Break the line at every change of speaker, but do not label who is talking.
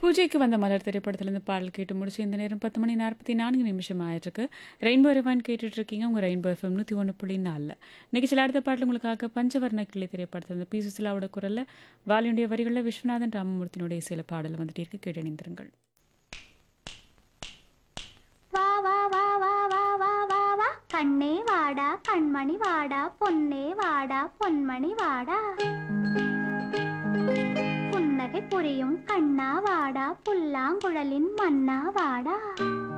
பூஜைக்கு வந்த மலர் திரைப்படத்திலிருந்து பாடல் கேட்டு முடிச்சு இந்த நேரம் பத்து மணி நாற்பத்தி நான்கு நிமிஷம் ஆயிட்டிருக்கு ரெயின்போ ரிவான் கேட்டுட்டு இருக்கீங்க உங்கள் ரெயின்போ எஃப்எம் நூற்றி ஒன்று புள்ளி நாலில் நிகழ்ச்சியில் அடுத்த பாடல் உங்களுக்காக பஞ்சவர்ண கிளி திரைப்படத்திலிருந்து பி சுசிலாவோட குரலில் வாலியுடைய வரிகளில் விஸ்வநாதன் ராமமூர்த்தியினுடைய சில பாடல் வந்துட்டு இருக்கு கேட்டு இணைந்திருங்கள்
வா வா வா வா வா வா வா வா கண்ணே வாடா கண்மணி வாடா பொன்னே வாடா பொன்மணி வாடா புன்னகை புரியும் கண்ணா வாடா புல்லாங்குழலின் மன்னா வாடா